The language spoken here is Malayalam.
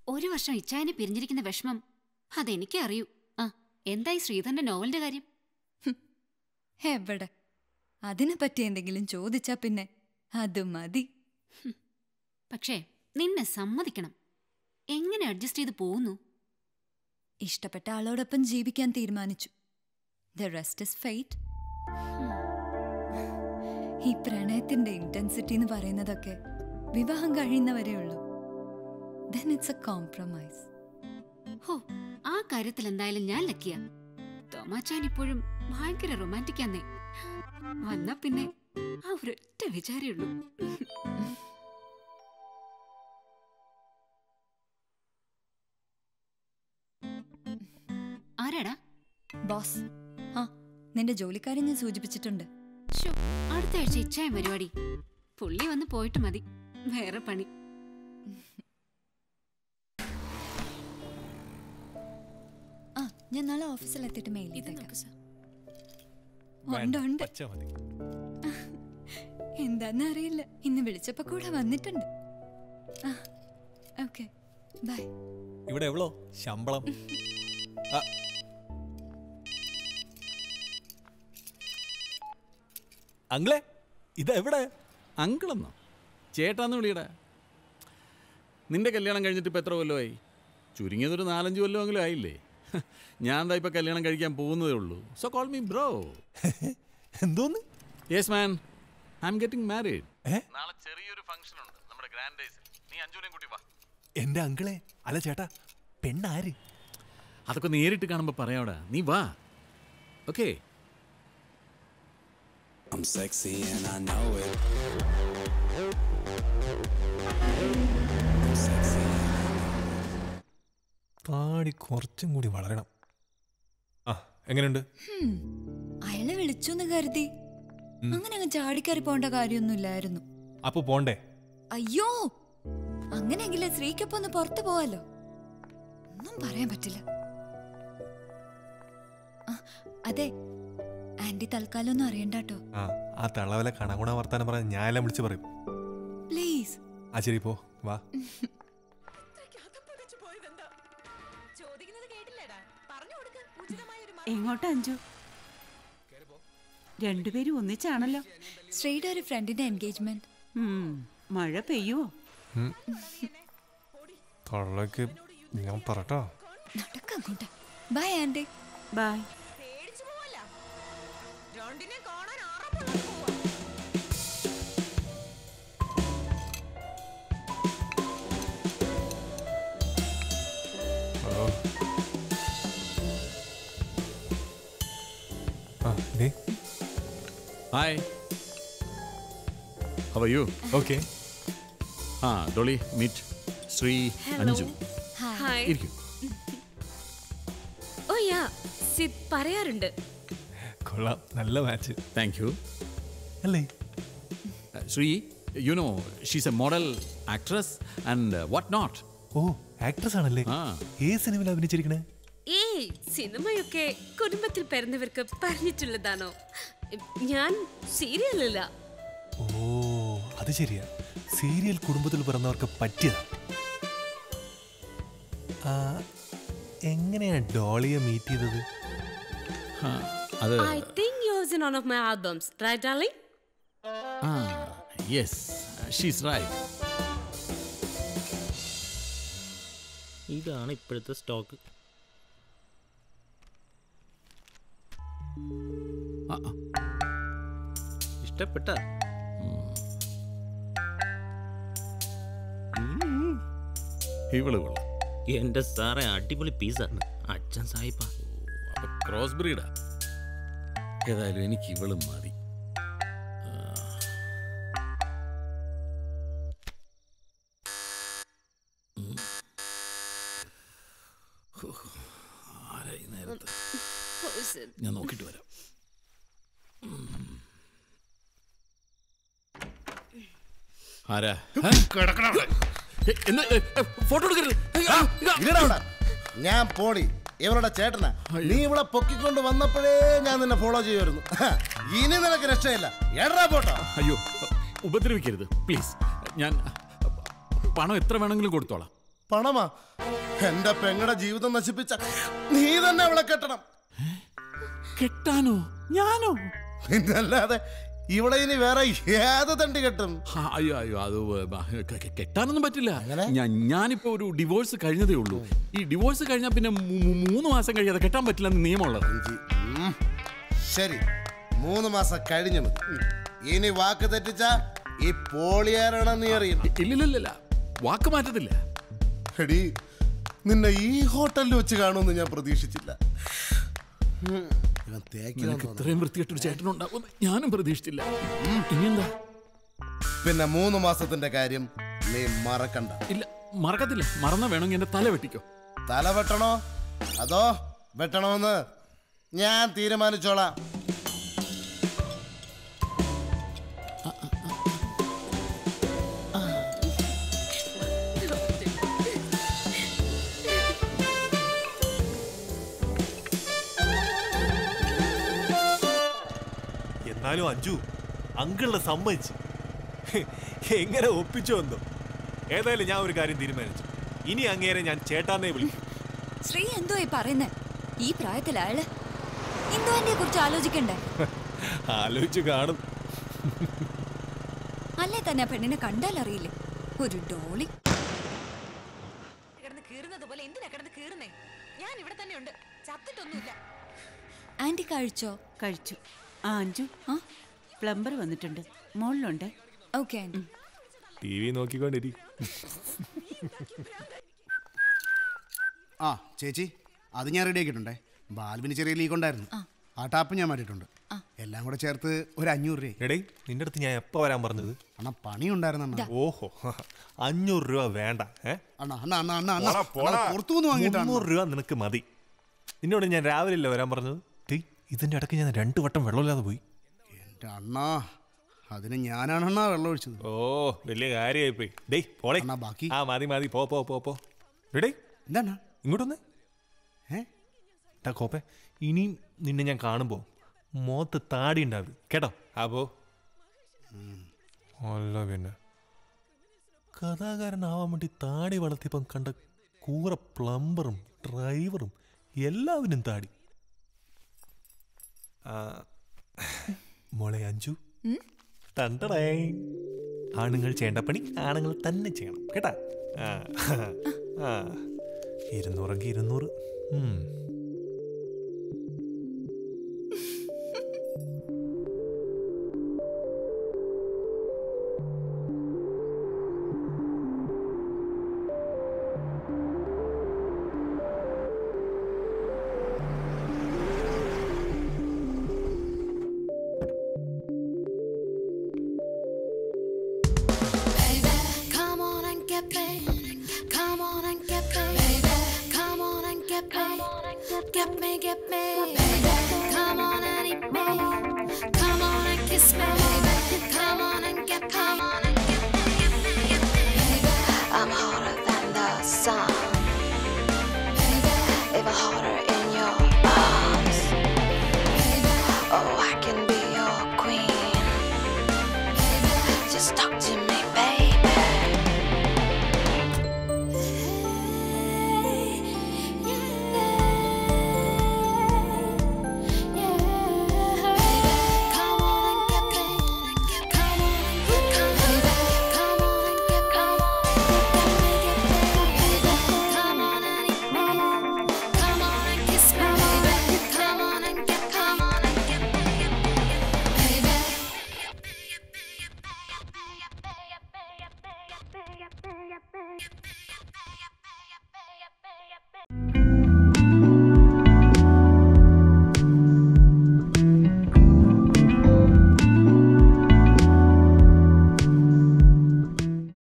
ഒരു വർഷം ഇച്ചായനെ പിരിഞ്ഞിരിക്കുന്ന വിഷമം അതെനിക്കേ അറിയൂ ആ എന്തായി ശ്രീധരന്റെ നോവലിന്റെ കാര്യം എവിടെ അതിനെ പറ്റി എന്തെങ്കിലും ചോദിച്ചാ പിന്നെ അത് മതി പക്ഷേ നിന്നെ സമ്മതിക്കണം എങ്ങനെ അഡ്ജസ്റ്റ് ചെയ്ത് പോകുന്നു ഇഷ്ടപ്പെട്ട ആളോടൊപ്പം ജീവിക്കാൻ തീരുമാനിച്ചു ദ റെസ്റ്റ് ഇസ് ഫെയ്റ്റ് ഈ പ്രണയത്തിന്റെ ഇന്റൻസിറ്റി എന്ന് പറയുന്നതൊക്കെ വിവാഹം കഴിയുന്നവരേ ഉള്ളൂ ദെൻ ഇറ്റ്സ് എ കോംപ്രമൈസ് ഹോ ആ കാര്യത്തിൽ എന്തായാലും ഞാൻ ലക്കിയ തോമാച്ചാൻ ഇപ്പോഴും ഭയങ്കര റൊമാൻറ്റിക്കാന്നേ വന്നാ പിന്നെ ആ ഒരൊറ്റ വിചാരേ ഉള്ളൂ ആരാടാ ബോസ് ആ നിന്റെ ജോലിക്കാരെ ഞാൻ സൂചിപ്പിച്ചിട്ടുണ്ട് ശോ, അടുത്ത ആഴ്ച ഇച്ചായം പരിപാടി പുള്ളി വന്ന് പോയിട്ട് മതി വേറെ പണി ആ ഞാൻ നാളെ ഓഫീസിൽ എത്തിയിട്ട് മെയിൽ ചെയ്തേക്കാം വേണ്ട, ഉണ്ട് ഉണ്ട് പച്ച മതി എന്താന്ന് അറിയില്ല ഇന്ന് വിളിച്ചപ്പോ കൂടെ വന്നിട്ടുണ്ട് ആ ഓക്കെ ബൈ ഇവിടെ എവളോ ശമ്പളം ആ, അങ്ങളെ ഇതെവിടെ അങ്കിളെന്നോ ചേട്ടാന്ന് വിളിയടാ നിന്റെ കല്യാണം കഴിഞ്ഞിട്ട് ഇപ്പം എത്ര കൊല്ലമായി ചുരുങ്ങിയതൊരു നാലഞ്ച് കൊല്ലമെങ്കിലും ആയില്ലേ ഞാൻ എന്താ ഇപ്പം കല്യാണം കഴിക്കാൻ പോകുന്നതേ ഉള്ളൂ സോ കോൾ മീ ബ്രോ എന്തോന്ന് yes man I'm getting married ഏ നാളെ ചെറിയൊരു ഫംഗ്ഷൻ ഉണ്ട് നമ്മുടെ ഗ്രാൻഡ് ഡേയ്സിൽ നീ അഞ്ചുനെയും കൂട്ടി വാ എന്റെ അങ്കിളെ അല്ല ചേട്ടാ പെണ്ണാര് അതൊക്കെ നേരിട്ട് കാണുമ്പോൾ പറയാവടാ നീ വാ okay I'm sexy and I know it. I'm sexy താടി കുറച്ചും കൂടി വളരണം ആ എങ്ങനെയുണ്ട് ഹും, അയാളെ വിളിച്ചു എന്ന് കരുതി അങ്ങനെ അങ്ങ് ചാടിക്കറി പോണ്ട കാര്യമൊന്നുമില്ലായിരുന്നു അപ്പൊ പോണ്ടേ അയ്യോ അങ്ങനെയെങ്കിലേ സ്ത്രീക്കൊപ്പം ഒന്ന് പുറത്തു പോവാലോ ഒന്നും പറയാൻ പറ്റില്ല ആ, അതെ ആന്റി തൽക്കാലം ഒന്നും അറിയണ്ടാട്ടോ ആ ആ തള്ളവല കണകുണ വർത്താനം പറഞ്ഞ ഞാൻ എല്ലാം വിളിച്ച് പറയും പ്ലീസ് ആ ശരി പോ വാ എങ്ങോട്ടാ അഞ്ചു രണ്ടുപേരും ഒന്നിച്ചാണല്ലോ ശ്രീയുടെ ഒരു ഫ്രണ്ടിന്റെ എൻഗേജ്മെന്റ് ഉം, മഴ പെയ്യുവോ തള്ളക്ക് ഞാൻ പറട്ടോ നടക്കങ്ങോട്ട് bye aunty bye hello ah ഡേ hi how're you okay ah Dolly meet Sree Anju hi ഇരിക്കും ഓ യാ സിദ് പറയാറുണ്ട് കൊള്ളാം നല്ല മാച്ച് താങ്ക് യു അല്ലേ Sree you know she's a model actress and what not oh actress ആണല്ലേ ആ ഏത് സിനിമയിൽ അഭിനയിച്ചിരിക്കണേ ഏയ് സിനിമയൊക്കെ കുടുംബത്തിൽ പിറന്നവർക്ക് പറഞ്ഞിട്ടുള്ളതാണോ ഞാൻ സീരിയലല്ല ഓ അത് ശരിയാ സീരിയൽ കുടുംബത്തിൽ പിറന്നവർക്ക് പറ്റിയതാ ആ, എങ്ങനെയാ ഡോളിയെ മീറ്റ് ചെയ്തത് ആ, അത് I think use in one of my albums right darling ah yes she's right ഇതാണ് ഇപ്പോഴത്തെ സ്റ്റോക്ക് ഇഷ്ടപ്പെട്ട ഇവള് കൊള്ളാം എന്റെ സാറേ അടിപൊളി പീസാണ് അച്ഛൻ സായിപ്പാ അപ്പൊ ക്രോസ് ബ്രീഡാ ഏതായാലും എനിക്ക് ഇവളും മതി ഉം. ഹോ, ആരാ ഈ നേരത്ത് ഞാൻ നോക്കിയിട്ട് വരാം ആരാ ഫോട്ടോ എടുക്കരുത് ആ, ഇതാ. ഇല്ലടാ അവിടെ. ഞാൻ പോടി ഇവരുടെ ചേട്ടനാ നീ ഇവിടെ പൊക്കിക്കൊണ്ട് വന്നപ്പോഴേ ഞാൻ നിന്നെ ഫോളോ ചെയ്യുമായിരുന്നു ഹ, ഇനി നിനക്ക് രക്ഷയില്ല എടാ പോട്ടോ അയ്യോ ഉപദ്രവിക്കരുത് പ്ലീസ് ഞാൻ പണം എത്ര വേണമെങ്കിലും കൊടുത്തോളാം പണമാ എന്റെ പെങ്ങടെ ജീവിതം നശിപ്പിച്ച നീ തന്നെ അവളെ കെട്ടണം കെട്ടാനോ ഞാനോ പിന്നല്ലാതെ ഇവിടെ ഇനി വേറെ ഏത് തണ്ടി കെട്ടും ആ, അയ്യോ അയ്യോ അത് വ- കെ- കെ- കെട്ടാനൊന്നും പറ്റില്ല ഞാൻ ഞാനിപ്പോ ഒരു ഡിവോഴ്സ് കഴിഞ്ഞതേ ഉള്ളൂ ഈ ഡിവോഴ്സ് കഴിഞ്ഞാൽ പിന്നെ മൂ- മൂ- മൂന്ന് മാസം കഴിയാതെ കെട്ടാൻ പറ്റില്ല എന്ന് നിയമമുള്ളത് ഉം. ശരി മൂന്ന് മാസം കഴിഞ്ഞു മതി ഇനി വാക്ക് തെറ്റിച്ച ഈ പോളിയാരാണെന്ന് നീ അറിയും ഇല്ലില്ലില്ല വാക്ക് മാറ്റത്തില്ല എടി നിന്നെ ഈ ഹോട്ടലിൽ വെച്ച് കാണുമെന്ന് ഞാൻ പ്രതീക്ഷിച്ചില്ല ഉം. ഇവൻ തേക്കിലാന്ന് നിനക്ക് തോന്നുന്നു. ഇത്രയും വൃത്തികെട്ടൊരു ചേട്ടനുണ്ടാവും ഞാനും പ്രതീക്ഷിച്ചില്ല ഇനിയെന്താ പിന്നെ മൂന്ന് മാസത്തിന്റെ കാര്യം നീ മറക്കണ്ട ഇല്ല മറക്കത്തില്ല മറന്നാ വേണമെങ്കിൽ എന്റെ തല വെട്ടിക്കോ തല വെട്ടണോ അതോ വെട്ടണമെന്ന് ഞാൻ തീരുമാനിച്ചോളാം എന്നാലും അഞ്ജു അങ്കിളിനെ സമ്മതിച്ച് എങ്ങനെ ഒപ്പിച്ചു വന്നു ഏതായാലും ഞാൻ ഒരു കാര്യം തീരുമാനിച്ചു ഇനി അങ്ങേരെ ഞാൻ ചേട്ടാന്നേ വിളിക്കും ശ്രീ എന്തോ ഈ പറയുന്നേ ഈ പ്രായത്തിൽ അയാള് ഇന്ദുവിനെ കുറിച്ച് ആലോചിക്കണ്ടേ ആലോചിച്ചു കാണും അല്ലേ തന്നെ ആ പെണ്ണിനെ കണ്ടാൽ അറിയില്ലേ ഒരു ഡോളി കിടന്ന് കീറുന്നത് പോലെ എന്തിനാ കിടന്ന് കീറുന്നേ ഞാൻ ഇവിടെ തന്നെ ഉണ്ട് ചത്തിട്ടൊന്നുമില്ല ആന്റി കഴിച്ചോ കഴിച്ചു ആ അഞ്ചു ആ പ്ലംബർ വന്നിട്ടുണ്ട് മുകളിലുണ്ട് ഓക്കെ ആന്റി ടി വി നോക്കിക്കൊണ്ടിരി ആ ചേച്ചി അത് ഞാൻ റെഡി ആക്കിയിട്ടുണ്ടേ ബാൽവിന് ചെറിയ ലീക്ക് ഉണ്ടായിരുന്നു ആ ടാപ്പ് ഞാൻ മാറ്റിയിട്ടുണ്ട് എല്ലാം കൂടെ ചേർത്ത് ഒരു അഞ്ഞൂറ് രൂപ എടേ നിന്റെ അടുത്ത് ഞാൻ എപ്പോ വരാൻ പറഞ്ഞത് അണ്ണാ പണി ഉണ്ടായിരുന്നു അണ്ണാ ഓഹോ അഞ്ഞൂറ് രൂപ വേണ്ട ഏ അണ്ണാ അണ്ണാ അണ്ണാ അണ്ണാ അണ്ണാ പോടാ, പോടാ. അണ്ണാ, പുറത്തു നിന്ന് വാങ്ങിയിട്ടാണ് മുന്നൂറ് രൂപ നിനക്ക് മതി നിന്നോട് ഞാൻ രാവിലെ അല്ലേ വരാൻ പറഞ്ഞത് ടേയ് ഇതിന്റെ ഇടയ്ക്ക് ഞാൻ രണ്ട് വട്ടം വെള്ളമില്ലാതെ പോയി എൻ്റെ അണ്ണാ അതിന് ഞാനാണ് അണ്ണാ വെള്ളം ഒഴിച്ചത് ഓ വലിയ കാര്യമായി പോയി ഡേയ് പോളെ അണ്ണാ, ബാക്കി? ആ മതി മതി പോ പോ പോ പോ ഡേ എന്താണ് ഇങ്ങോട്ടൊന്ന് ഏ ടാ കോപ്പെ ഇനിയും നിന്നെ ഞാൻ കാണുമ്പോ മോത്ത് താടി ഉണ്ടാവും കേട്ടോ ആ പോ അല്ല പിന്നെ കഥാകാരനാവാൻ വേണ്ടി താടി വളർത്തിയപ്പം കണ്ട കൂറ പ്ലംബറും ഡ്രൈവറും എല്ലാവരും താടി ആ, മോളെ അഞ്ചു തണ്ടടേ ആണുങ്ങൾ ചെയ്യേണ്ട പണി ആണുങ്ങൾ തന്നെ ചെയ്യണം കേട്ടാ ആ ആ ഇരുന്നൂറെങ്കിൽ ഇരുന്നൂറ് ഉം. Come on and get me. Come on and get me. Baby. Come on and get me. Get me, get me. Baby. Come on and eat me. Come on and kiss me. Baby. Come on and get me. Come on and get me, get me, get me. Baby. I'm hotter than the sun. Baby. Even hotter in your arms. Baby. Oh, I can be your queen. Just talk to me, baby. Baby.